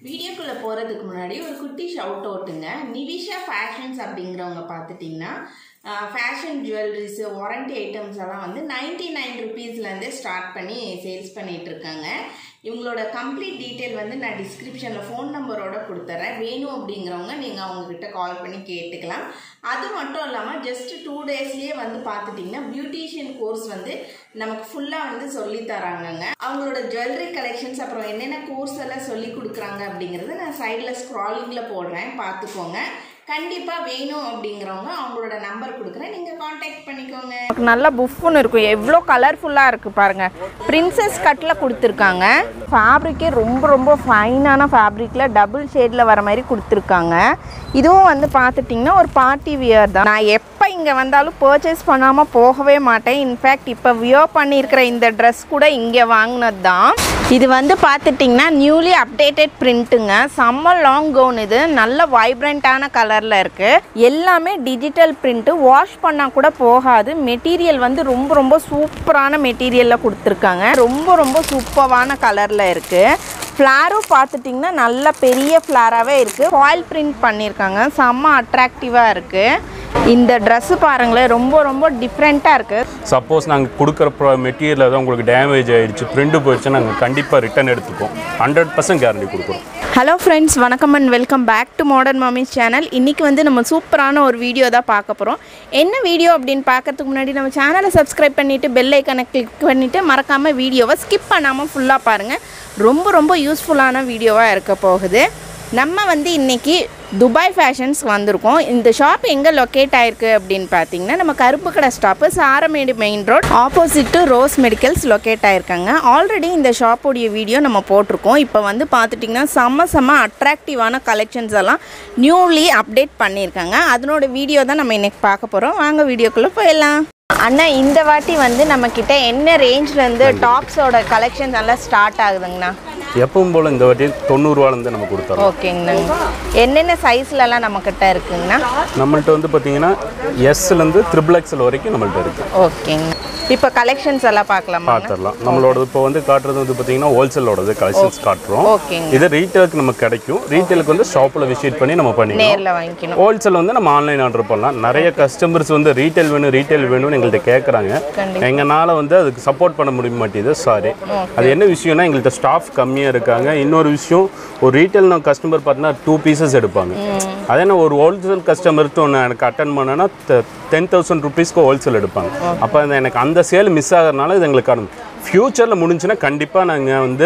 வீடியோக்குள்ளே போகிறதுக்கு முன்னாடி ஒரு குட்டி ஷவுட் அவுட்டுங்க நிவிஷா ஃபேஷன்ஸ் அப்படிங்கிறவங்க பார்த்துட்டிங்கன்னா ஃபேஷன் ஜுவல்லரிஸு வாரண்டி ஐட்டம்ஸ் எல்லாம் வந்து நைன்டி நைன் ருபீஸ்லேருந்தே ஸ்டார்ட் பண்ணி சேல்ஸ் பண்ணிட்டு இருக்காங்க இவங்களோட கம்ப்ளீட் டீட்டெயில் வந்து நான் டிஸ்கிரிப்ஷனில் ஃபோன் நம்பரோட கொடுத்துட்றேன் வேணும் அப்படிங்கிறவங்க நீங்கள் அவங்கக்கிட்ட கால் பண்ணி கேட்டுக்கலாம் அது மட்டும் இல்லாமல் ஜஸ்ட் டூ டேஸ்லேயே வந்து பார்த்துட்டிங்கன்னா பியூட்டிஷியன் கோர்ஸ் வந்து நமக்கு ஃபுல்லாக வந்து சொல்லி தராங்கங்க அவங்களோட ஜுவல்லரி கலெக்ஷன்ஸ் அப்புறம் என்னென்ன கோர்ஸ் எல்லாம் சொல்லி கொடுக்குறாங்க அப்படிங்கிறத நான் சைடில் ஸ்க்ராலிங்கில் போடுறேன் பார்த்துக்கோங்க கண்டிப்பாக வேணும் அப்படிங்கிறவங்க அவங்களோட நம்பர் கொடுக்குறேன் நீங்கள் காண்டாக்ட் பண்ணிக்கோங்க நல்லா புஃப்னு இருக்கும் எவ்வளோ கலர்ஃபுல்லாக இருக்குது பாருங்கள் பிரின்சஸ் கட்டில் கொடுத்துருக்காங்க ஃபேப்ரிக்கே ரொம்ப ரொம்ப ஃபைனான ஃபேப்ரிக்கில் டபுள் ஷேடில் வர மாதிரி கொடுத்துருக்காங்க இதுவும் வந்து பார்த்துட்டிங்கன்னா ஒரு பார்ட்டி வியர் தான் நான் எப்போ இங்கே வந்தாலும் பர்ச்சேஸ் பண்ணாமல் போகவே மாட்டேன் இன்ஃபேக்ட் இப்போ வியர் பண்ணியிருக்கிற இந்த ட்ரெஸ் கூட இங்கே வாங்கினது தான் இது வந்து பார்த்துட்டிங்கன்னா நியூலி அப்டேட்டட் பிரிண்ட்டுங்க செம்ம லாங் கவுன் இது நல்ல வைப்ரண்ட்டான கலரில் இருக்குது எல்லாமே டிஜிட்டல் பிரிண்ட்டு வாஷ் பண்ணால் கூட போகாது மெட்டீரியல் வந்து ரொம்ப ரொம்ப சூப்பரான மெட்டீரியலில் கொடுத்துருக்காங்க ரொம்ப ரொம்ப சூப்பரான கலரில் இருக்குது ஃப்ளாரும் பார்த்துட்டிங்கன்னா நல்ல பெரிய ஃப்ளாராகவே இருக்குது ஃபாயில் பிரிண்ட் பண்ணியிருக்காங்க செம்ம அட்ராக்டிவாக இருக்குது இந்த ட்ரெஸ்ஸு பாருங்களேன் ரொம்ப ரொம்ப டிஃப்ரெண்ட்டாக இருக்குது சப்போஸ் நாங்கள் கொடுக்குற ப்ரோ மெட்டீரியல் ஏதாவது உங்களுக்கு டேமேஜ் ஆயிடுச்சு பிரிண்ட் போயிடுச்சுன்னா நாங்கள் கண்டிப்பாக ரிட்டர்ன் எடுத்துப்போம் ஹண்ட்ரட் பர்சன்ட் கேரண்டி கொடுக்குறோம் ஹலோ ஃப்ரெண்ட்ஸ் வணக்கம் and welcome back to modern mommies channel இன்றைக்கி வந்து நம்ம சூப்பரான ஒரு வீடியோ தான் பார்க்க போகிறோம் என்ன வீடியோ அப்படின்னு பார்க்கறதுக்கு முன்னாடி நம்ம சேனலை சப்ஸ்கிரைப் பண்ணிவிட்டு பெல் ஐக்கனை கிளிக் பண்ணிவிட்டு மறக்காமல் வீடியோவை ஸ்கிப் பண்ணாமல் ஃபுல்லாக பாருங்கள் ரொம்ப ரொம்ப யூஸ்ஃபுல்லான வீடியோவாக இருக்க போகுது நம்ம வந்து இன்றைக்கி துபாய் ஃபேஷன்ஸ் வந்திருக்கோம் இந்த ஷாப் எங்கே லொக்கேட் ஆயிருக்கு அப்படின்னு பார்த்தீங்கன்னா நம்ம கருப்பு கடை stop Saramedu main road opposite to Rose Medicals locate ஆயிருக்காங்க ஆல்ரெடி இந்த ஷாப்போடைய வீடியோ நம்ம போட்டிருக்கோம் இப்போ வந்து பார்த்துட்டிங்கன்னா செம்ம செம்ம அட்ராக்டிவான கலெக்ஷன்ஸ் எல்லாம் நியூலி அப்டேட் பண்ணியிருக்காங்க அதனோட வீடியோ தான் நம்ம இன்னைக்கு பார்க்க போகிறோம் வாங்க வீடியோக்குள்ளே போயிடலாம் அண்ணா இந்த வாட்டி வந்து நம்மக்கிட்ட என்ன ரேஞ்ச்லேருந்து டாப்ஸோட கலெக்ஷன்ஸ் எல்லாம் ஸ்டார்ட் ஆகுதுங்கண்ணா எப்பவும் போல் இந்த வாட்டி தொண்ணூறுவாலேருந்து நம்ம கொடுத்துறோம் ஓகேங்கண்ணா என்னென்ன சைஸ்லலாம் நம்மக்கிட்ட இருக்குங்கண்ணா நம்மள்ட்ட வந்து பார்த்தீங்கன்னா எஸ்லேருந்து த்ரிபிள் எக்ஸல் வரைக்கும் நம்மள்ட்ட இருக்குது ஓகேங்க இப்போ கலெக்ஷன்ஸ் எல்லாம் பார்க்கலாமா பார்த்துடலாம் நம்மளோட இப்போ வந்து காட்டுறது வந்து பார்த்தீங்கன்னா ஹோல்சேலோடது கலெக்ஷன்ஸ் காட்டுறோம் ஓகேங்க இது ரீட்டெயிலுக்கு நமக்கு கிடைக்கும் ரீட்டெயிலுக்கு வந்து ஷாப்பில் விசிட் பண்ணி நம்ம பண்ணிக்கலாம் நேரில் வாங்கிக்கணும் ஹோல்சேல் வந்து நம்ம ஆன்லைன் ஆர்டர் பண்ணலாம் நிறைய கஸ்டமர்ஸ் வந்து ரீட்டைல் வேணும் ரீட்டைல் வேணும்னு எங்கள்கிட்ட கேட்குறாங்க கண்டிப்பா. எங்களால் வந்து அதுக்கு சப்போர்ட் பண்ண முடிய மாட்டேங்குது சாரி அது என்ன விஷயம்னா எங்கள்கிட்ட ஸ்டாஃப் கம்மியாக இருக்காங்க இன்னொரு விஷயம் ஒரு ரீட்டைல் கஸ்டமர் பார்த்தீங்கன்னா டூ பீசஸ் எடுப்பாங்க அதே நான் ஒரு ஹோல்சேல் கஸ்டமர்ட்டு ஒன்று எனக்கு அட்டன் பண்ணேன்னா டென் தௌசண்ட் ருபீஸ்க்கு ஹோல்சேல் எடுப்பாங்க அப்போ அந்த எனக்கு அந்த சேல் மிஸ் ஆகிறதுனால இது எங்களுக்கு ஃப்யூச்சரில் முடிஞ்சுன்னா கண்டிப்பாக நாங்கள் வந்து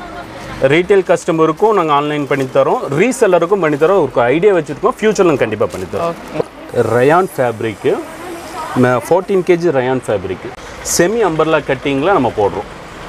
ரீட்டைல் கஸ்டமருக்கும் நாங்கள் ஆன்லைன் பண்ணித்தரோம் ரீசெல்லருக்கும் பண்ணித்தரோம் ஒரு ஐடியா வச்சுருக்கோம் ஃப்யூச்சரில் கண்டிப்பாக பண்ணித்தரோம் rayon fabric fourteen KG rayon fabric semi umbrella கட்டிங்கில் நம்ம போடுறோம்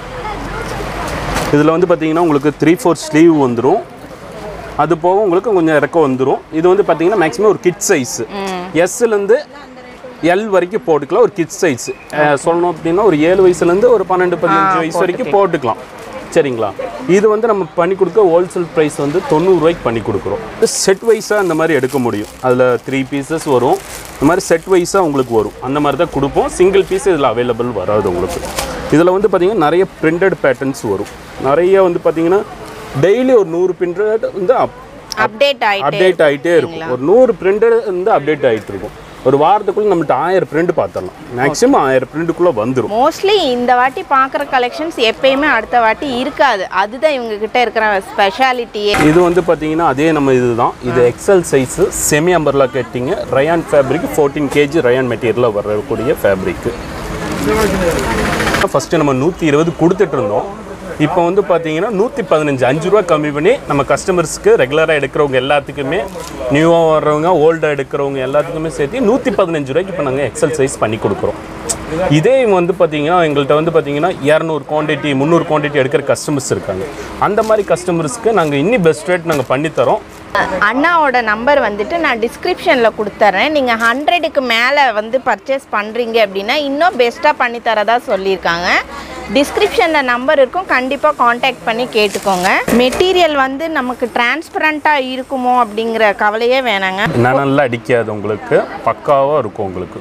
இதில் வந்து பார்த்தீங்கன்னா உங்களுக்கு த்ரீ ஃபோர் ஸ்லீவ் வந்துடும் அது போக உங்களுக்கு கொஞ்சம் இறக்கம் வந்துடும் இது வந்து பார்த்தீங்கன்னா மேக்ஸிமம் ஒரு கிட் சைஸ் எஸ்லேருந்து எல் வரைக்கும் போட்டுக்கலாம் ஒரு கிட் சைஸ் சொல்லணும் அப்படின்னா ஒரு ஏழு வயசுலேருந்து ஒரு பன்னெண்டு பதினஞ்சு வயசு வரைக்கும் போட்டுக்கலாம் சரிங்களா இது வந்து நம்ம பண்ணி கொடுக்க ஹோல்சேல் ப்ரைஸ் வந்து தொண்ணூறுரூவாய்க்கு பண்ணி கொடுக்குறோம் செட் வைஸாக அந்த மாதிரி எடுக்க முடியும் அதில் த்ரீ பீசஸ் வரும் இந்த மாதிரி செட் வைஸாக உங்களுக்கு வரும் அந்த மாதிரி தான் கொடுப்போம் சிங்கிள் பீஸ் இதில் அவைலபிள் வராது உங்களுக்கு இதில் வந்து பார்த்திங்கன்னா நிறைய பிரிண்டட் பேட்டர்ன்ஸ் வரும் நிறைய வந்து பார்த்திங்கன்னா டெய்லி ஒரு நூறு பிரிண்டட் வந்து அப்டேட் ஆகிட்டு அப்டேட் ஆகிட்டே இருக்கும் ஒரு நூறு பிரிண்டட் வந்து அப்டேட் ஆகிட்டு இருக்கும் ஒரு வாரத்துக்குள்ள நம்மள்ட்ட ஆயிரம் பிரிண்ட் பார்த்துடலாம் மேக்ஸிமம் ஆயிரம் பிரிண்ட்டுக்குள்ளே வந்துடும் மோஸ்ட்லி இந்த வாட்டி பார்க்குற கலெக்ஷன்ஸ் எப்பயுமே அடுத்த வாட்டி இருக்காது அதுதான் இவங்க கிட்ட இருக்கிற ஸ்பெஷாலிட்டியே இது வந்து பார்த்தீங்கன்னா அதே நம்ம இதுதான் இது எக்ஸல் சைஸு செமி அம்பர்லா கட்டிங்க rayon fabric fourteen KG rayon மெட்டீரியலில் வரக்கூடிய ஃபேப்ரிக்கு ஃபஸ்ட்டு நம்ம நூற்றி இருபது கொடுத்துட்டு இருந்தோம் இப்போ வந்து பார்த்தீங்கன்னா நூற்றி பதினஞ்சு அஞ்சு ரூபா கம்மி பண்ணி நம்ம கஸ்டமர்ஸ்க்கு ரெகுலராக எடுக்கிறவங்க எல்லாத்துக்குமே நியூவாக வர்றவங்க ஓல்டாக எடுக்கிறவங்க எல்லாத்துக்குமே சேர்த்து நூற்றி பதினஞ்சு ரூபாய்க்கு இப்போ நாங்கள் எக்ஸல் சைஸ் பண்ணி கொடுக்குறோம் இதே வந்து பார்த்தீங்கன்னா எங்கள்கிட்ட வந்து பார்த்தீங்கன்னா இரநூறு குவான்டிட்டி முந்நூறு குவான்டிட்டி எடுக்கிற கஸ்டமர்ஸ் இருக்காங்க அந்த மாதிரி கஸ்டமர்ஸ்க்கு நாங்கள் இன்னி பெஸ்ட் ரேட் நாங்கள் பண்ணித்தரோம் அண்ணாவோட நம்பர் வந்துட்டு நான் டிஸ்கிரிப்ஷனில் கொடுத்துட்றேன் நீங்கள் ஹண்ட்ரடுக்கு மேலே வந்து பர்ச்சேஸ் பண்ணுறீங்க அப்படின்னா இன்னும் பெஸ்ட்டாக பண்ணி தரதா சொல்லியிருக்காங்க டிஸ்கிரிப்ஷனில் நம்பர் இருக்கும் கண்டிப்பாக காண்டாக்ட் பண்ணி கேட்டுக்கோங்க மெட்டீரியல் வந்து நமக்கு டிரான்ஸ்பரண்ட்டாக இருக்குமோ அப்படிங்கிற கவலையே வேணாங்க நனல்லாம் அடிக்காது உங்களுக்கு பக்காவாக இருக்கும் உங்களுக்கு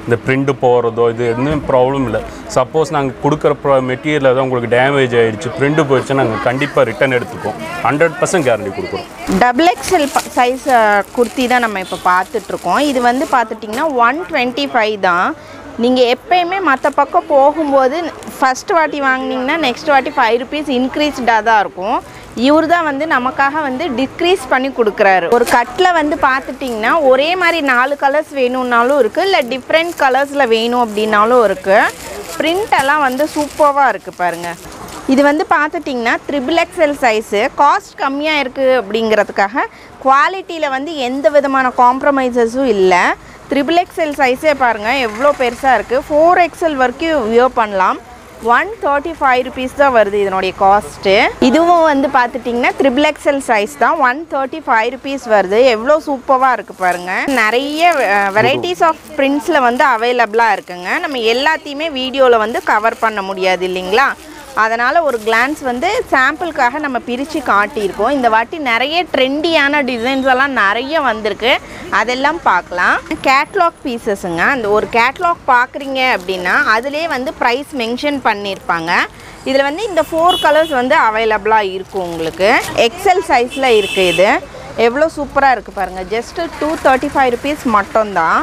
இந்த பிரிண்ட் போகிறதோ இது எதுவும் ப்ராப்ளம் இல்லை சப்போஸ் நாங்கள் கொடுக்குற ப்ரோ மெட்டீரியல் ஏதோ உங்களுக்கு டேமேஜ் ஆயிடுச்சு பிரிண்ட் போயிடுச்சு நாங்கள் கண்டிப்பாக ரிட்டர்ன் எடுத்துப்போம் ஹண்ட்ரட் பர்சன்ட் கேரண்டி கொடுக்குறோம் டபுள் எக்ஸ்எல் சைஸ் குர்த்தி தான் நம்ம இப்போ பார்த்துட்ருக்கோம் இது வந்து பார்த்துட்டிங்கன்னா ஒன் டுவெண்ட்டி ஃபைவ் தான் நீங்கள் எப்பயுமே மற்ற பக்கம் போகும்போது ஃபஸ்ட் வாட்டி வாங்குனீங்கன்னா நெக்ஸ்ட் வாட்டி ஃபைவ் ருபீஸ் இன்க்ரீஸ்டாக தான் இருக்கும் இவர் தான் வந்து நமக்காக வந்து டிக்ரீஸ் பண்ணி கொடுக்குறாரு ஒரு கட்டில் வந்து பார்த்துட்டிங்கன்னா ஒரே மாதிரி நாலு கலர்ஸ் வேணும்னாலும் இருக்குது இல்லை டிஃப்ரெண்ட் கலர்ஸில் வேணும் அப்படின்னாலும் இருக்குது பிரிண்ட் எல்லாம் வந்து சூப்பராக இருக்குது பாருங்கள் இது வந்து பார்த்துட்டிங்கன்னா த்ரிபிள் எக்ஸ்எல் சைஸு காஸ்ட் கம்மியாக இருக்குது அப்படிங்கிறதுக்காக குவாலிட்டியில் வந்து எந்த விதமான காம்ப்ரமைசஸும் இல்லை த்ரிபிள் எக்ஸ்எல் சைஸே பாருங்கள் எவ்வளோ பெருசாக இருக்குது ஃபோர் எக்ஸ்எல் வரைக்கும் வியோ பண்ணலாம் ஒன் தேர்ட்டி ஃபைவ் ருபீஸ் தான் வருது இதனுடைய காஸ்ட்டு இதுவும் வந்து பார்த்துட்டிங்கன்னா த்ரிபிள் எக்ஸ்எல் சைஸ் தான் ஒன் தேர்ட்டி ஃபைவ் ருபீஸ் வருது எவ்வளோ சூப்பராக இருக்குது பாருங்கள் நிறைய வெரைட்டிஸ் ஆஃப் பிரிண்ட்ஸில் வந்து அவைலபிளாக இருக்குங்க நம்ம எல்லாத்தையுமே வீடியோவில் வந்து கவர் பண்ண முடியாது இல்லைங்களா அதனால் ஒரு கிளான்ஸ் வந்து சாம்பிளுக்காக நம்ம பிரித்து காட்டியிருக்கோம் இந்த வாட்டி நிறைய ட்ரெண்டியான டிசைன்ஸ் எல்லாம் நிறைய வந்திருக்கு அதெல்லாம் பார்க்கலாம் கேட்லாக் பீசஸுங்க அந்த ஒரு கேட்லாக் பார்க்குறீங்க அப்படின்னா அதிலே வந்து ப்ரைஸ் மென்ஷன் பண்ணியிருப்பாங்க இதில் வந்து இந்த ஃபோர் கலர்ஸ் வந்து அவைலபிளாக இருக்கும் உங்களுக்கு எக்ஸல் சைஸில் இருக்குது இது எவ்வளோ சூப்பராக இருக்குது பாருங்கள் just two thirty five rupees மட்டும்தான்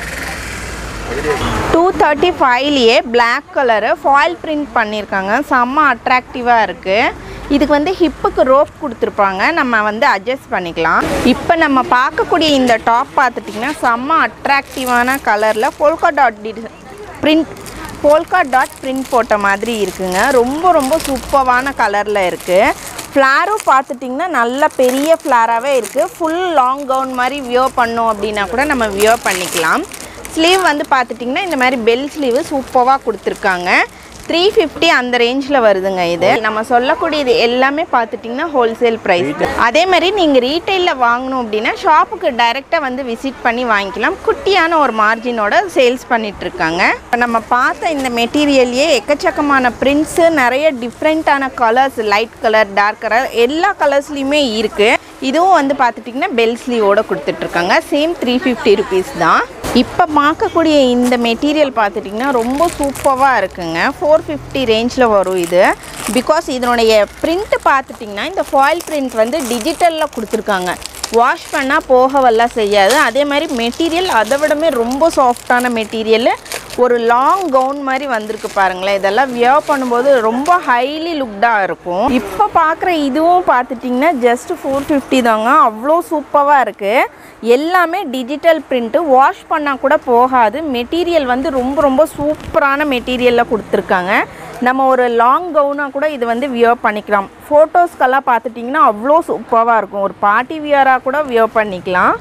டூ தேர்ட்டி ஃபைவ்லேயே பிளாக் கலரு ஃபாயில் பிரிண்ட் பண்ணியிருக்காங்க செம்ம அட்ராக்டிவாக இருக்குது இதுக்கு வந்து ஹிப்புக்கு ரோப் கொடுத்துருப்பாங்க நம்ம வந்து அட்ஜஸ்ட் பண்ணிக்கலாம் இப்போ நம்ம பார்க்கக்கூடிய இந்த டாப் பார்த்துட்டிங்கன்னா செம்ம அட்ராக்டிவான கலரில் polka dot T print polka dot print போட்ட மாதிரி இருக்குங்க ரொம்ப ரொம்ப சூப்பரான கலரில் இருக்குது ஃப்ளாரும் பார்த்துட்டிங்கன்னா நல்ல பெரிய ஃப்ளாராகவே இருக்குது ஃபுல் லாங் கவுன் மாதிரி வியோ பண்ணோம் அப்படின்னா கூட நம்ம வியோ பண்ணிக்கலாம் ஸ்லீவ் வந்து பார்த்துட்டிங்கன்னா இந்த மாதிரி பெல் ஸ்லீவு சூப்பராக கொடுத்துருக்காங்க த்ரீ ஃபிஃப்டி அந்த ரேஞ்சில் வருதுங்க இது நம்ம சொல்லக்கூடியது எல்லாமே பார்த்துட்டிங்கன்னா ஹோல்சேல் ப்ரைஸ் அதே மாதிரி நீங்கள் ரீட்டைலில் வாங்கணும் அப்படின்னா ஷாப்புக்கு டைரெக்டாக வந்து விசிட் பண்ணி வாங்கிக்கலாம் குட்டியான ஒரு மார்ஜினோட சேல்ஸ் பண்ணிட்டு இருக்காங்க இப்போ நம்ம பார்த்த இந்த மெட்டீரியல்லையே எக்கச்சக்கமான பிரிண்ட்ஸு நிறைய டிஃப்ரெண்ட்டான colours light colour dark colour எல்லா கலர்ஸ்லேயுமே இருக்குது இதுவும் வந்து பார்த்துட்டிங்கன்னா பெல் ஸ்லீவோட கொடுத்துட்ருக்காங்க சேம் த்ரீ ஃபிஃப்டி ருபீஸ் தான் இப்போ பார்க்கக்கூடிய இந்த மெட்டீரியல் பார்த்துட்டிங்கன்னா ரொம்ப சூப்பராக இருக்குங்க ஃபோர் ஃபிஃப்டி ரேஞ்சில் வரும் இது பிகாஸ் இதனுடைய பிரிண்ட் பார்த்துட்டிங்கன்னா இந்த ஃபாயில் பிரிண்ட் வந்து டிஜிட்டலில் கொடுத்துருக்காங்க வாஷ் பண்ணால் போகவெல்லாம் செய்யாது அதே மாதிரி மெட்டீரியல் அதை விடமே ரொம்ப சாஃப்டான மெட்டீரியல் ஒரு லாங் கவுன் மாதிரி வந்திருக்கு பாருங்களேன் இதெல்லாம் வியர் பண்ணும்போது ரொம்ப ஹைலி லுக்டாக இருக்கும் இப்போ பார்க்குற இதுவும் பார்த்துட்டிங்கன்னா ஜஸ்ட் ஃபோர் ஃபிஃப்டி தாங்க அவ்வளோ சூப்பராக இருக்குது எல்லாமே டிஜிட்டல் பிரிண்ட்டு வாஷ் பண்ணால் கூட போகாது மெட்டீரியல் வந்து ரொம்ப ரொம்ப சூப்பரான மெட்டீரியலில் கொடுத்துருக்காங்க நம்ம ஒரு லாங் கவுனாக கூட இது வந்து வியர் பண்ணிக்கலாம் ஃபோட்டோஸ்க்கெல்லாம் பார்த்துட்டிங்கன்னா அவ்வளோ சூப்பராக இருக்கும் ஒரு பார்ட்டி வியராக கூட வியர் பண்ணிக்கலாம்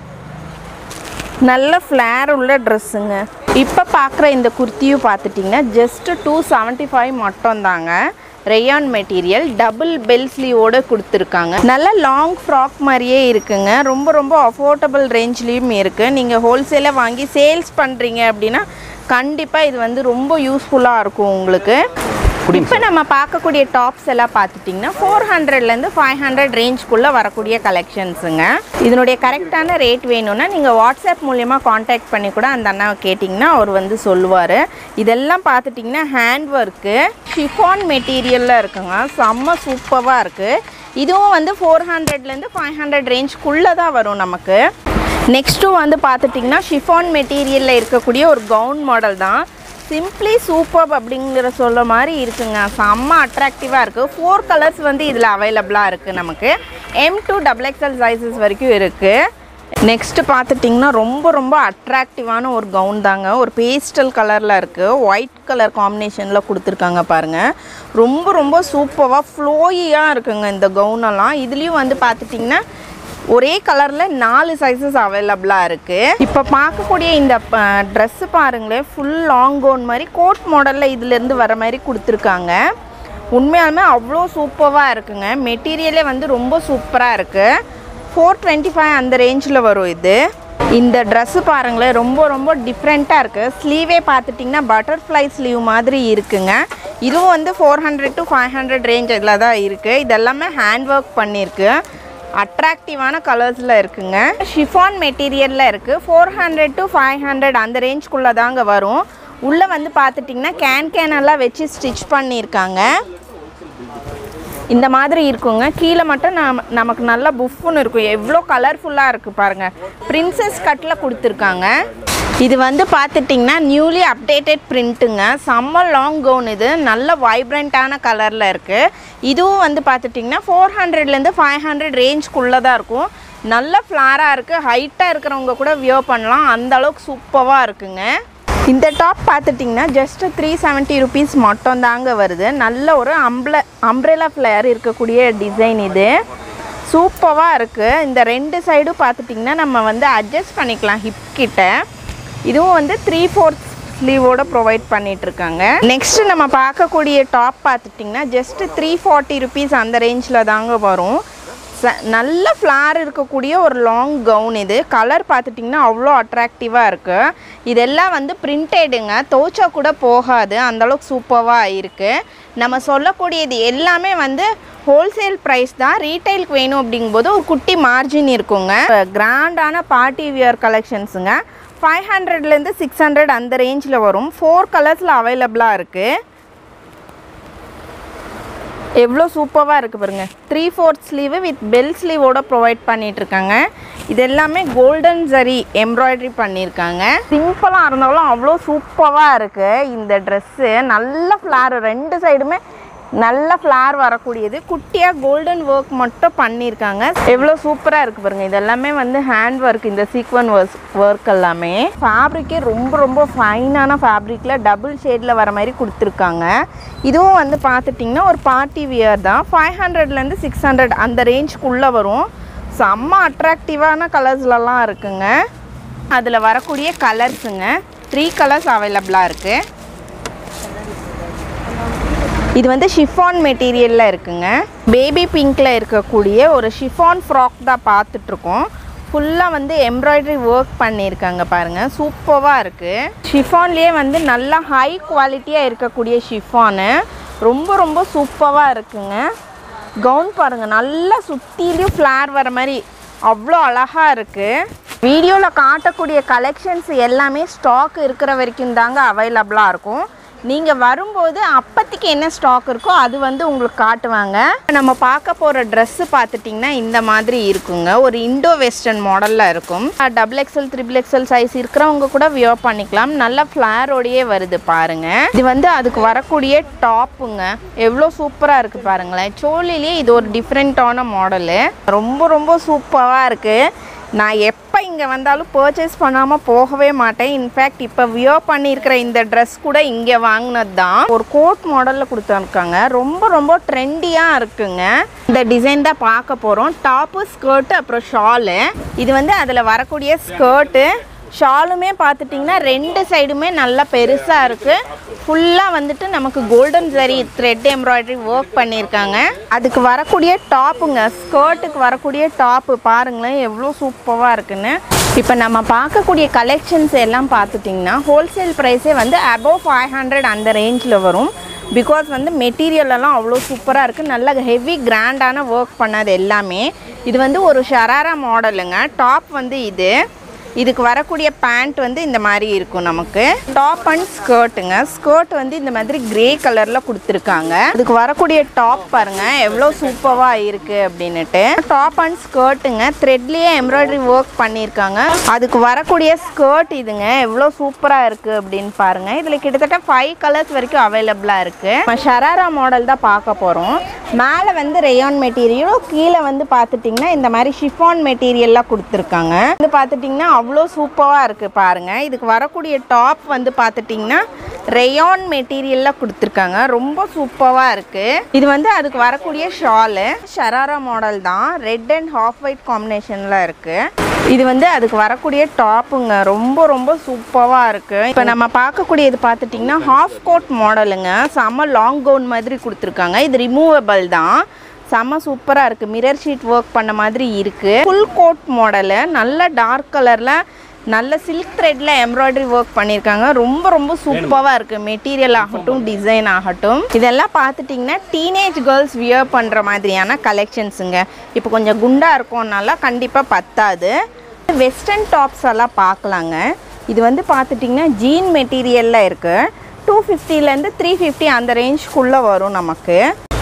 நல்ல ஃப்ளேர் உள்ள ட்ரெஸ்ஸுங்க இப்போ பார்க்குற இந்த குர்த்தியும் பார்த்துட்டிங்கன்னா ஜஸ்ட்டு டூ செவன்ட்டி ஃபைவ் மட்டும்தாங்க ரேயான் மெட்டீரியல் டபுள் பெல் ஸ்லீவோடு கொடுத்துருக்காங்க நல்ல லாங் ஃப்ராக் மாதிரியே இருக்குங்க ரொம்ப ரொம்ப அஃபோர்டபுள் ரேஞ்ச்லேயும் இருக்குது நீங்கள் ஹோல்சேலாக வாங்கி சேல்ஸ் பண்ணுறீங்க அப்படின்னா கண்டிப்பாக இது வந்து ரொம்ப யூஸ்ஃபுல்லாக இருக்கும் உங்களுக்கு இப்போ நம்ம பார்க்கக்கூடிய டாப்ஸ் எல்லாம் பார்த்துட்டிங்கன்னா ஃபோர் ஹண்ட்ரட்லேருந்து ஃபைவ் ஹண்ட்ரட் ரேஞ்ச்குள்ளே வரக்கூடிய கலெக்ஷன்ஸுங்க இதனுடைய கரெக்டான ரேட் வேணும்னா நீங்கள் வாட்ஸ்அப் மூலயமா காண்டாக்ட் பண்ணி கூட அந்த அண்ணாவை கேட்டிங்கன்னா அவர் வந்து சொல்லுவார் இதெல்லாம் பார்த்துட்டிங்கன்னா ஹேண்ட் ஒர்க்கு ஷிஃபான் மெட்டீரியலில் இருக்குங்க செம்ம சூப்பராக இருக்குது இதுவும் வந்து ஃபோர் ஹண்ட்ரட்லேருந்து ஃபைவ் ஹண்ட்ரட் ரேஞ்ச்குள்ளே தான் வரும் நமக்கு நெக்ஸ்ட்டும் வந்து பார்த்துட்டிங்கன்னா ஷிஃபான் மெட்டீரியலில் இருக்கக்கூடிய ஒரு கவுன் மாடல் தான் சிம்ப்ளி சூப்பர் அப்படிங்கிற சொல்ல மாதிரி இருக்குங்க செம்ம அட்ராக்டிவாக இருக்குது ஃபோர் கலர்ஸ் வந்து இதில் அவைலபிளாக இருக்குது நமக்கு M two double XL sizes வரைக்கும் இருக்குது நெக்ஸ்ட்டு பார்த்துட்டிங்கன்னா ரொம்ப ரொம்ப அட்ராக்டிவான ஒரு கவுன் தாங்க ஒரு பேஸ்டல் கலரில் இருக்குது ஒயிட் கலர் காம்பினேஷனில் கொடுத்துருக்காங்க பாருங்கள் ரொம்ப ரொம்ப சூப்பராக ஃப்ளோயியாக இருக்குங்க இந்த கவுனெல்லாம் இதுலேயும் வந்து பார்த்துட்டிங்கன்னா ஒரே கலரில் நாலு சைஸஸ் அவைலபிளாக இருக்குது இப்போ பார்க்கக்கூடிய இந்த ட்ரெஸ்ஸு பாருங்களேன் ஃபுல் லாங் கவுன் மாதிரி கோட் மாடலில் இதுலேருந்து வர மாதிரி கொடுத்துருக்காங்க உண்மையாலுமே அவ்வளோ சூப்பராக இருக்குங்க மெட்டீரியலே வந்து ரொம்ப சூப்பராக இருக்குது ஃபோர் டுவெண்ட்டி ஃபைவ் அந்த ரேஞ்சில் வரும் இது இந்த ட்ரெஸ்ஸு பாருங்களேன் ரொம்ப ரொம்ப டிஃப்ரெண்ட்டாக இருக்குது ஸ்லீவே பார்த்துட்டிங்கன்னா பட்டர்ஃப்ளை ஸ்லீவ் மாதிரி இருக்குங்க இதுவும் வந்து four hundred to five hundred range இதில் தான் இருக்குது இதெல்லாமே ஹேண்ட் ஒர்க் பண்ணியிருக்கு அட்ராக்டிவான கலர்ஸில் இருக்குங்க ஷிஃபான் மெட்டீரியலில் இருக்குது four hundred to five hundred அந்த ரேஞ்ச்குள்ளே தாங்க வரும் உள்ளே வந்து பார்த்துட்டிங்கன்னா கேன் கேன் எல்லாம் வச்சு ஸ்டிச் பண்ணியிருக்காங்க இந்த மாதிரி இருக்குங்க கீழே மட்டும் நம நமக்கு நல்லா புஃப்னு இருக்கும் எவ்வளோ கலர்ஃபுல்லாக இருக்குது பாருங்கள் பிரின்சஸ் கட்டில் கொடுத்துருக்காங்க இது வந்து பார்த்துட்டிங்கன்னா நியூலி அப்டேட்டட் பிரிண்ட்டுங்க செம்ம லாங் கவுன் இது நல்ல வைப்ரண்ட்டான கலரில் இருக்குது இதுவும் வந்து பார்த்துட்டிங்கன்னா ஃபோர் ஹண்ட்ரட்லேருந்து ஃபைவ் ஹண்ட்ரட் ரேஞ்ச்குள்ளே தான் இருக்கும் நல்ல ஃப்ளாராக இருக்குது ஹைட்டாக இருக்கிறவங்க கூட வியோ பண்ணலாம் அந்த அளவுக்கு சூப்பராக இருக்குங்க இந்த டாப் பார்த்துட்டிங்கன்னா ஜஸ்ட் த்ரீ செவன்ட்டி ருபீஸ் மட்டும் தாங்க வருது நல்ல ஒரு அம்ப்ள அம்ப்ரெலா ஃப்ளேயர் இருக்கக்கூடிய டிசைன் இது சூப்பராக இருக்குது இந்த ரெண்டு சைடும் பார்த்துட்டிங்கன்னா நம்ம வந்து அட்ஜஸ்ட் பண்ணிக்கலாம் ஹிப் கிட்ட இதுவும் வந்து த்ரீ ஃபோர்த் ஸ்லீவோட ப்ரொவைட் பண்ணிகிட்ருக்காங்க நெக்ஸ்ட்டு நம்ம பார்க்கக்கூடிய டாப் பார்த்துட்டிங்கன்னா ஜஸ்ட் த்ரீ ஃபார்ட்டி ருபீஸ் அந்த ரேஞ்சில் தாங்க வரும் ச நல்ல ஃப்ளார் இருக்கக்கூடிய ஒரு லாங் கவுன் இது கலர் பார்த்துட்டிங்கன்னா அவ்வளோ அட்ராக்டிவாக இருக்குது இதெல்லாம் வந்து பிரிண்டடுங்க துவைச்சா கூட போகாது அந்தளவுக்கு சூப்பராக இருக்குது நம்ம சொல்லக்கூடியது எல்லாமே வந்து ஹோல்சேல் ப்ரைஸ் தான் ரீட்டைலுக்கு வேணும் அப்படிங்கும்போது ஒரு குட்டி மார்ஜின் இருக்குங்க கிராண்டான பார்ட்டி வியர் கலெக்ஷன்ஸுங்க ஃபைவ் ஹண்ட்ரட்லேருந்து சிக்ஸ் ஹண்ட்ரட் அந்த ரேஞ்சில் வரும் ஃபோர் கலர்ஸில் அவைலபிளாக இருக்குது எவ்வளோ சூப்பராக இருக்குது பாருங்க three fourth sleeve with bell ஸ்லீவோட ப்ரொவைட் பண்ணிட்டு இருக்காங்க இது எல்லாமே கோல்டன் ஜரி எம்ப்ராய்டரி பண்ணியிருக்காங்க சிம்பிளாக இருந்தாலும் அவ்வளோ சூப்பராக இருக்குது இந்த ட்ரெஸ்ஸு நல்ல ஃப்ளார் ரெண்டு சைடுமே நல்ல ஃப்ளார் வரக்கூடியது குட்டியாக கோல்டன் ஒர்க் மட்டும் பண்ணியிருக்காங்க எவ்வளோ சூப்பராக இருக்குது பாருங்க இது எல்லாமே வந்து ஹேண்ட் ஒர்க் இந்த சீக்வன் ஒர்க் ஒர்க் எல்லாமே ஃபேப்ரிக்கே ரொம்ப ரொம்ப ஃபைனான ஃபேப்ரிக்கில் டபுள் ஷேடில் வர மாதிரி கொடுத்துருக்காங்க இதுவும் வந்து பார்த்துட்டிங்கன்னா ஒரு பார்ட்டி வியர் தான் ஃபைவ் ஹண்ட்ரட்லேருந்து சிக்ஸ் ஹண்ட்ரட் அந்த ரேஞ்சுக்குள்ளே வரும் செம்ம அட்ராக்டிவான கலர்ஸ்லலாம் இருக்குங்க அதில் வரக்கூடிய கலர்ஸுங்க த்ரீ கலர்ஸ் அவைலபிளாக இருக்குது இது வந்து ஷிஃபான் மெட்டீரியலில் இருக்குங்க பேபி பிங்க்கில் இருக்கக்கூடிய ஒரு ஷிஃபான் ஃப்ராக் தான் பார்த்துட்ருக்கோம் ஃபுல்லாக வந்து எம்ப்ராய்டரி ஒர்க் பண்ணியிருக்காங்க பாருங்கள் சூப்பராக இருக்குது ஷிஃபான்லேயே வந்து நல்லா ஹை குவாலிட்டியாக இருக்கக்கூடிய ஷிஃபானு ரொம்ப ரொம்ப சூப்பராக இருக்குங்க கவுன் பாருங்கள் நல்லா சுற்றிலையும் ஃப்ளார் வர மாதிரி அவ்வளோ அழகாக இருக்குது வீடியோவில் காட்டக்கூடிய கலெக்ஷன்ஸ் எல்லாமே ஸ்டாக் இருக்கிற வரைக்கும் தாங்க அவைலபிளாக இருக்கும் நீங்கள் வரும்போது அப்போதைக்கு என்ன ஸ்டாக் இருக்கோ அது வந்து உங்களுக்கு காட்டுவாங்க நம்ம பார்க்க போகிற ட்ரெஸ்ஸு பார்த்துட்டிங்கன்னா இந்த மாதிரி இருக்குங்க ஒரு இண்டோ வெஸ்டர்ன் மாடலில் இருக்கும் double XL triple XL size இருக்கிறவங்க கூட வியர் பண்ணிக்கலாம் நல்ல ஃப்ளாரோடையே வருது பாருங்க இது வந்து அதுக்கு வரக்கூடிய டாப்புங்க எவ்வளோ சூப்பராக இருக்குது பாருங்களேன் சோழிலேயே இது ஒரு டிஃப்ரெண்ட்டான மாடலு ரொம்ப ரொம்ப சூப்பராக இருக்குது நான் எப்போ இங்கே வந்தாலும் பர்ச்சேஸ் பண்ணாமல் போகவே மாட்டேன் இன்ஃபேக்ட் இப்போ வியோ பண்ணியிருக்கிற இந்த ட்ரெஸ் கூட இங்கே வாங்கினது தான் ஒரு கோட் மாடலில் கொடுத்துருக்காங்க ரொம்ப ரொம்ப ட்ரெண்டியாக இருக்குங்க இந்த டிசைன் தான் பார்க்க போகிறோம் டாப்பு ஸ்கர்ட்டு அப்புறம் ஷாலு இது வந்து அதில் வரக்கூடிய ஸ்கர்ட்டு ஷாலுமே பார்த்துட்டிங்கன்னா ரெண்டு சைடுமே நல்லா பெருசாக இருக்குது ஃபுல்லாக வந்துட்டு நமக்கு golden zari thread embroidery work பண்ணியிருக்காங்க அதுக்கு வரக்கூடிய டாப்புங்க ஸ்கர்ட்டுக்கு வரக்கூடிய டாப்பு பாருங்களேன் எவ்வளோ சூப்பராக இருக்குன்னு இப்போ நம்ம பார்க்கக்கூடிய கலெக்ஷன்ஸ் எல்லாம் பார்த்துட்டிங்கன்னா ஹோல்சேல் ப்ரைஸே வந்து அபவ் ஃபைவ் ஹண்ட்ரட் அந்த ரேஞ்சில் வரும் பிகாஸ் வந்து மெட்டீரியல் எல்லாம் அவ்வளோ சூப்பராக இருக்குது நல்ல ஹெவி கிராண்டான ஒர்க் பண்ணது எல்லாமே இது வந்து ஒரு ஷராரா மாடலுங்க டாப் வந்து இது இதுக்கு வரக்கூடிய பேண்ட் வந்து இந்த மாதிரி இருக்கும் நமக்கு டாப் அண்ட் ஸ்கர்ட்டுங்க ஸ்கர்ட் வந்து இந்த மாதிரி கிரே கலரில் கொடுத்துருக்காங்க இதுக்கு வரக்கூடிய டாப் பாருங்க எவ்வளோ சூப்பராக இருக்கு அப்படின்னுட்டு டாப் அண்ட் ஸ்கர்ட்டுங்க த்ரெட்லேயே எம்ப்ராய்டரி ஒர்க் பண்ணியிருக்காங்க அதுக்கு வரக்கூடிய ஸ்கர்ட் இதுங்க எவ்வளோ சூப்பராக இருக்குது அப்படின்னு பாருங்க இதில் கிட்டத்தட்ட ஃபைவ் கலர்ஸ் வரைக்கும் அவைலபிளாக இருக்குது நம்ம ஷராரா மாடல் தான் பார்க்க போகிறோம் மேலே வந்து ரேயான் மெட்டீரியலும் கீழே வந்து பார்த்துட்டிங்கன்னா இந்த மாதிரி ஷிஃபான் மெட்டீரியல்லாம் கொடுத்துருக்காங்க வந்து பார்த்துட்டிங்கன்னா அவ்வளோ சூப்பராக இருக்குது பாருங்கள் இதுக்கு வரக்கூடிய டாப் வந்து பார்த்துட்டிங்கன்னா ரேயான் மெட்டீரியலில் கொடுத்துருக்காங்க ரொம்ப சூப்பராக இருக்குது இது வந்து அதுக்கு வரக்கூடிய ஷாலு ஷராரா மாடல் தான் ரெட் அண்ட் ஹாஃப் ஒயிட் காம்பினேஷனில் இருக்குது இது வந்து அதுக்கு வரக்கூடிய டாப்புங்க ரொம்ப ரொம்ப சூப்பராக இருக்குது இப்போ நம்ம பார்க்கக்கூடியது பார்த்துட்டிங்கன்னா ஹாஃப் கோட் மாடலுங்க செம்ம லாங் கவுன் மாதிரி கொடுத்துருக்காங்க இது ரிமூவபிள் தான் செம்ம சூப்பராக இருக்குது மிரர் ஷீட் ஒர்க் பண்ண மாதிரி இருக்குது ஃபுல் கோட் மாடலு நல்ல டார்க் கலரில் நல்ல சில்க் த்ரெட்ல எம்ப்ராய்டரி ஒர்க் பண்ணியிருக்காங்க ரொம்ப ரொம்ப சூப்பராக இருக்குது மெட்டீரியல் ஆகட்டும் டிசைன் ஆகட்டும் இதெல்லாம் பார்த்துட்டிங்கன்னா டீனேஜ் கேர்ள்ஸ் வியர் பண்ணுற மாதிரியான கலெக்ஷன்ஸுங்க இப்போ கொஞ்சம் குண்டாக இருக்கோம்னால கண்டிப்பாக பத்தாது வெஸ்டர்ன் டாப்ஸ் எல்லாம் பார்க்கலாங்க இது வந்து பார்த்துட்டிங்கன்னா ஜீன் மெட்டீரியலில் இருக்குது டூ ஃபிஃப்டிலேருந்து த்ரீ ஃபிஃப்டி அந்த ரேஞ்ச்குள்ளே வரும் நமக்கு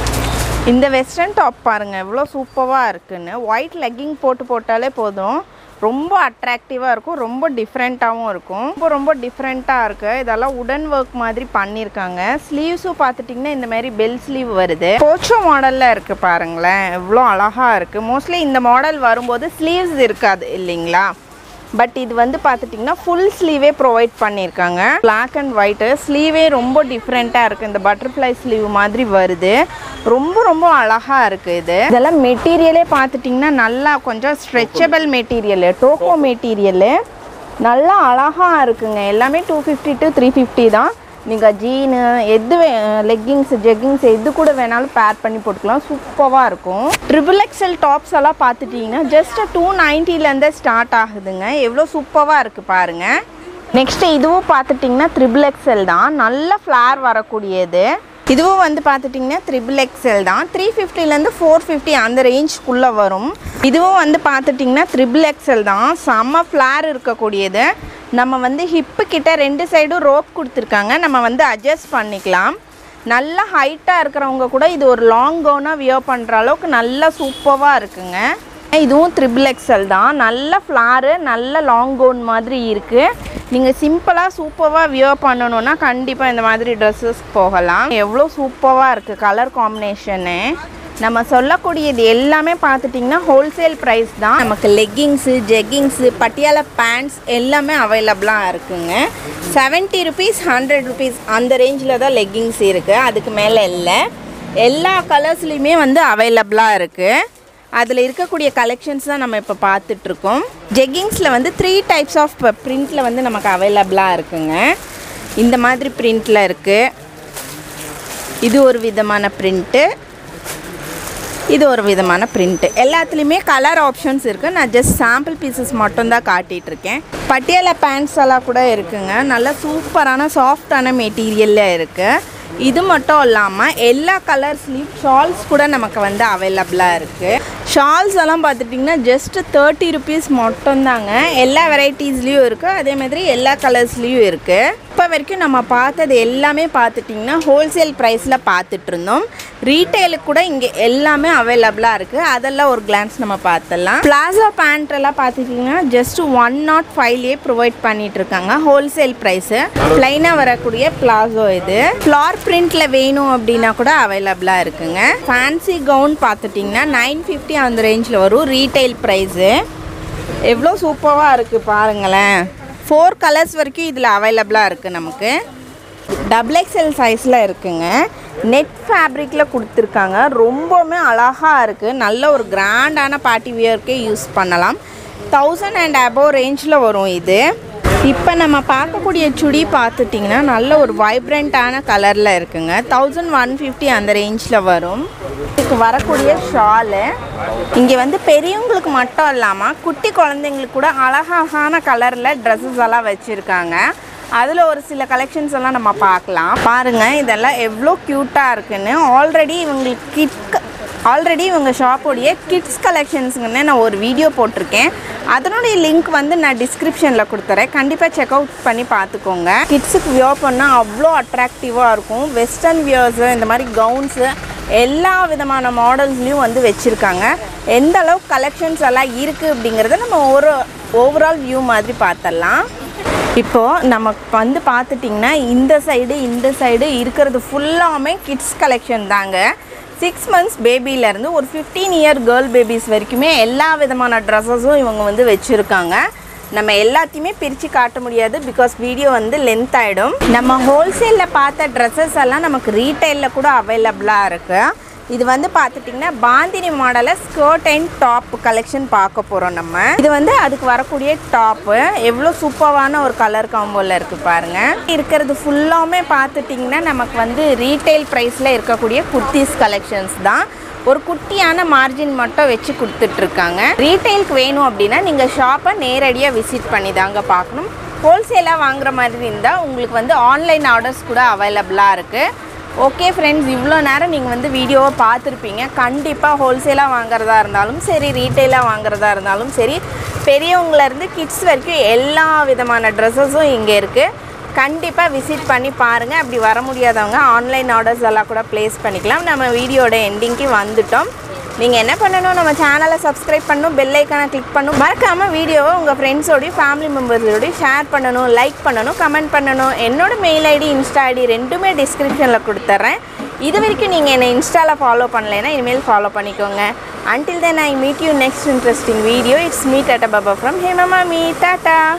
இந்த வெஸ்டர்ன் டாப் பாருங்கள் எவ்வளோ சூப்பராக இருக்குன்னு ஒயிட் லெக்கிங் போட்டு போட்டாலே போதும் ரொம்ப அட்ராக்டிவாக இருக்கும் ரொம்ப டிஃப்ரெண்ட்டாகவும் இருக்கும் ரொம்ப ரொம்ப டிஃப்ரெண்ட்டாக இருக்குது இதெல்லாம் உடன் ஒர்க் மாதிரி பண்ணியிருக்காங்க ஸ்லீவ்ஸும் பார்த்துட்டிங்கன்னா இந்த மாதிரி பெல் ஸ்லீவ் வருது போச்சோ மாடலில் இருக்குது பாருங்களேன் எவ்வளோ அழகாக இருக்குது மோஸ்ட்லி இந்த மாடல் வரும்போது ஸ்லீவ்ஸ் இருக்காது இல்லைங்களா பட் இது வந்து பார்த்துட்டிங்கன்னா ஃபுல் ஸ்லீவே ப்ரொவைட் பண்ணியிருக்காங்க Black அண்ட் ஒயிட்டு ஸ்லீவே ரொம்ப டிஃப்ரெண்ட்டாக இருக்குது இந்த பட்டர்ஃப்ளை ஸ்லீவ் மாதிரி வருது ரொம்ப ரொம்ப அழகாக இருக்குது இது இதெல்லாம் மெட்டீரியலே பார்த்துட்டிங்கன்னா நல்லா கொஞ்சம் ஸ்ட்ரெச்சபிள் மெட்டீரியலு டோக்கோ மெட்டீரியலு நல்லா அழகாக இருக்குங்க எல்லாமே two fifty to three fifty தான் நீங்கள் ஜீனு எது லெக்கிங்ஸ் ஜெக்கிங்ஸ் எது கூட வேணாலும் பேர் பண்ணி போட்டுக்கலாம் சூப்பராக இருக்கும் ட்ரிபிள் எக்ஸல் டாப்ஸ் எல்லாம் பார்த்துட்டிங்கன்னா ஜஸ்ட் டூ நைன்ட்டிலேருந்தே ஸ்டார்ட் ஆகுதுங்க எவ்வளோ சூப்பராக இருக்குது பாருங்கள் நெக்ஸ்ட்டு இதுவும் பார்த்துட்டிங்கன்னா த்ரிபிள் எக்ஸல் தான் நல்ல ஃப்ளார் வரக்கூடியது இதுவும் வந்து பார்த்துட்டிங்கன்னா த்ரிபிள் எக்ஸல் தான் த்ரீ ஃபிஃப்டிலேருந்து ஃபோர் ஃபிஃப்டி அந்த ரேஞ்ச்குள்ளே வரும் இதுவும் வந்து பார்த்துட்டிங்கன்னா த்ரிபிள் எக்ஸல் தான் செம்ம ஃப்ளார் இருக்கக்கூடியது நம்ம வந்து ஹிப்பு கிட்ட ரெண்டு சைடும் ரோப் கொடுத்துருக்காங்க நம்ம வந்து அட்ஜஸ்ட் பண்ணிக்கலாம் நல்ல ஹைட்டாக இருக்கிறவங்க கூட இது ஒரு லாங் கவுனாக வியர் பண்ணுற அளவுக்கு நல்லா சூப்பராக இருக்குங்க இதுவும் த்ரிபிள் எக்ஸல் தான் நல்ல ஃப்ளாரு நல்ல லாங் கவுன் மாதிரி இருக்குது நீங்கள் சிம்பிளாக சூப்பராக வியர் பண்ணணுன்னா கண்டிப்பாக இந்த மாதிரி ட்ரெஸ்ஸஸ் போகலாம் எவ்வளோ சூப்பராக இருக்குது கலர் காம்பினேஷனு நம்ம சொல்லக்கூடியது எல்லாமே பார்த்துட்டிங்கன்னா ஹோல்சேல் ப்ரைஸ் தான் நமக்கு லெக்கிங்ஸு ஜெக்கிங்ஸு பட்டியாலா பேண்ட்ஸ் எல்லாமே அவைலபிளாக இருக்குங்க செவன்ட்டி ருபீஸ் ஹண்ட்ரட் ருபீஸ் அந்த ரேஞ்சில் தான் லெக்கிங்ஸ் இருக்குது அதுக்கு மேலே இல்லை எல்லா கலர்ஸ்லேயுமே வந்து அவைலபிளாக இருக்குது அதில் இருக்கக்கூடிய கலெக்ஷன்ஸ் தான் நம்ம இப்போ பார்த்துட்ருக்கோம் ஜெக்கிங்ஸில் வந்து த்ரீ டைப்ஸ் ஆஃப் பிரிண்டில் வந்து நமக்கு அவைலபிளாக இருக்குங்க இந்த மாதிரி பிரிண்டில் இருக்குது இது ஒரு விதமான பிரிண்ட்டு இது ஒரு விதமான பிரிண்ட்டு எல்லாத்துலேயுமே கலர் ஆப்ஷன்ஸ் இருக்குது நான் ஜஸ்ட் சாம்பிள் பீசஸ் மட்டும்தான் காட்டிகிட்டு இருக்கேன் பட்டியாலா பேண்ட்ஸ் எல்லாம் கூட இருக்குங்க நல்ல சூப்பரான சாஃப்டான மெட்டீரியலில் இருக்குது இது மட்டும் இல்லாமல் எல்லா கலர்ஸ்லேயும் ஷால்ஸ் கூட நமக்கு வந்து அவைலபிளாக இருக்குது ஷால்ஸ் எல்லாம் பார்த்துட்டிங்கன்னா ஜஸ்ட் தேர்ட்டி ருபீஸ் மட்டும்தாங்க எல்லா வெரைட்டிஸ்லேயும் இருக்குது அதே மாதிரி எல்லா கலர்ஸ்லேயும் இருக்குது இப்போ வரைக்கும் நம்ம பார்த்தது எல்லாமே பார்த்துட்டிங்கன்னா ஹோல்சேல் ப்ரைஸில் பார்த்துட்டு இருந்தோம் ரீட்டைலுக்கு கூட இங்கே எல்லாமே அவைலபிளாக இருக்குது அதெல்லாம் ஒரு கிளான்ஸ் நம்ம பார்த்துடலாம் பிளாசா பேண்ட் எல்லாம் பார்த்துட்டிங்கன்னா ஜஸ்ட் ஒன் நாட் ஃபைவ்லேயே ப்ரொவைட் பண்ணிட்டு இருக்காங்க ஹோல்சேல் ப்ரைஸு ப்ளைனாக வரக்கூடிய பிளாசோ இது ஃப்ளார் பிரிண்ட்ல வேணும் அப்படின்னா கூட அவைலபிளாக இருக்குங்க ஃபேன்சி கவுன் பார்த்துட்டிங்கன்னா நைன் ஃபிஃப்டி அந்த ரேஞ்சில் வரும் ரீட்டைல் ப்ரைஸு எவ்வளோ சூப்பராக இருக்குது பாருங்களேன் ஃபோர் கலர்ஸ் வரைக்கும் இதில் அவைலபிளாக இருக்குது நமக்கு டபுள் எக்ஸ்எல் சைஸில் இருக்குங்க நெட் ஃபேப்ரிக்கில் கொடுத்துருக்காங்க ரொம்பவுமே அழகாக இருக்குது நல்ல ஒரு கிராண்டான பார்ட்டி வியர்க்கே யூஸ் பண்ணலாம் தௌசண்ட் அண்ட் அபோவ் ரேஞ்சில் வரும் இது இப்போ நம்ம பார்க்கக்கூடிய சுடி பார்த்துட்டிங்கன்னா நல்ல ஒரு வைப்ரண்ட்டான கலரில் இருக்குங்க தௌசண்ட் ஒன் ஃபிஃப்டி அந்த ரேஞ்சில் வரும் இதுக்கு வரக்கூடிய ஷாலு இங்கே வந்து பெரியவங்களுக்கு மட்டும் இல்லாமல் குட்டி குழந்தைங்களுக்கு கூட அழகழகான கலரில் ட்ரெஸ்ஸஸ் எல்லாம் வச்சுருக்காங்க அதில் ஒரு சில கலெக்ஷன்ஸ் எல்லாம் நம்ம பார்க்கலாம் பாருங்கள் இதெல்லாம் எவ்வளோ க்யூட்டாக இருக்குன்னு ஆல்ரெடி இவங்களுக்கு கிட் ஆல்ரெடி இவங்க ஷாப்போடைய கிட்ஸ் கலெக்ஷன்ஸுங்கன்னு நான் ஒரு வீடியோ போட்டிருக்கேன் அதனுடைய லிங்க் வந்து நான் டிஸ்கிரிப்ஷனில் கொடுத்துறேன் கண்டிப்பாக செக் அவுட் பண்ணி பார்த்துக்கோங்க கிட்ஸுக்கு வியர் பண்ணால் அவ்வளோ அட்ராக்டிவாக இருக்கும் வெஸ்டர்ன் வியர்ஸு இந்த மாதிரி கவுன்ஸு எல்லா விதமான மாடல்ஸ்லேயும் வந்து வச்சுருக்காங்க எந்த அளவுக்கு கலெக்ஷன்ஸ் எல்லாம் இருக்குது அப்படிங்கிறத நம்ம ஒரு ஓவரால் வியூ மாதிரி பார்த்துடலாம் இப்போது நமக்கு வந்து பார்த்துட்டிங்கன்னா இந்த சைடு இந்த சைடு இருக்கிறது ஃபுல்லாமே கிட்ஸ் கலெக்ஷன் தாங்க சிக்ஸ் மந்த்ஸ் பேபிலேருந்து ஒரு ஃபிஃப்டீன் இயர் கேர்ள் பேபிஸ் வரைக்குமே எல்லா விதமான ட்ரெஸ்ஸஸும் இவங்க வந்து வச்சுருக்காங்க நம்ம எல்லாத்தையுமே பிரித்து காட்ட முடியாது பிகாஸ் வீடியோ வந்து லென்த் ஆகிடும் நம்ம ஹோல்சேலில் பார்த்த ட்ரெஸ்ஸஸ் எல்லாம் நமக்கு ரீட்டைலில் கூட அவைலபிளாக இருக்குது இது வந்து பார்த்துட்டிங்கன்னா பாந்தினி மாடலில் ஸ்கர்ட் அண்ட் டாப் கலெக்ஷன் பார்க்க போகிறோம் நம்ம இது வந்து அதுக்கு வரக்கூடிய டாப்பு எவ்வளோ சூப்பரான ஒரு கலர் காம்போவில் இருக்குது பாருங்கள் இருக்கிறது ஃபுல்லாமே பார்த்துட்டிங்கன்னா நமக்கு வந்து ரீட்டைல் ப்ரைஸில் இருக்கக்கூடிய குர்த்திஸ் கலெக்ஷன்ஸ் தான் ஒரு குட்டியான மார்ஜின் மட்டும் வச்சு கொடுத்துட்ருக்காங்க ரீட்டைலுக்கு வேணும் அப்படின்னா நீங்கள் ஷாப்பை நேரடியாக விசிட் பண்ணி தாங்க பார்க்கணும் ஹோல்சேலாக வாங்குற மாதிரி இருந்தால் உங்களுக்கு வந்து ஆன்லைன் ஆர்டர்ஸ் கூட அவைலபிளாக இருக்குது ஓகே ஃப்ரெண்ட்ஸ் இவ்வளோ நேரம் நீங்கள் வந்து வீடியோவை பார்த்துருப்பீங்க கண்டிப்பாக ஹோல்சேலாக வாங்குறதா இருந்தாலும் சரி ரீட்டெயிலாக வாங்குறதா இருந்தாலும் சரி பெரியவங்கலேருந்து கிட்ஸ் வரைக்கும் எல்லா விதமான ட்ரெஸ்ஸஸும் இங்கே இருக்குது கண்டிப்பாக விசிட் பண்ணி பாருங்கள் அப்படி வர முடியாதவங்க ஆன்லைன் ஆர்டர்ஸ் எல்லாம் கூட ப்ளேஸ் பண்ணிக்கலாம் நம்ம வீடியோட எண்டிங்க்கு வந்துட்டோம் நீங்கள் என்ன பண்ணணும் நம்ம சேனலை சப்ஸ்கிரைப் பண்ணணும் பெல் ஐக்கானை கிளிக் பண்ணணும் மறக்காமல் வீடியோவை உங்கள் ஃப்ரெண்ட்ஸோடையும் ஃபேமிலி மெம்பர்ஸோடையும் ஷேர் பண்ணணும் லைக் பண்ணணும் கமெண்ட் பண்ணணும் என்னோட மெயில் ஐடி இன்ஸ்டா ஐடி ரெண்டுமே டிஸ்கிரிப்ஷனில் கொடுத்துட்றேன் இது வரைக்கும் நீங்கள் என்னை இன்ஸ்டாவில் ஃபாலோ பண்ணலைன்னா இனிமேல் ஃபாலோ பண்ணிக்கோங்க until then I meet you next interesting video it's meet at பபா ஃப்ரம் ஹேமமா மீ டாட்டா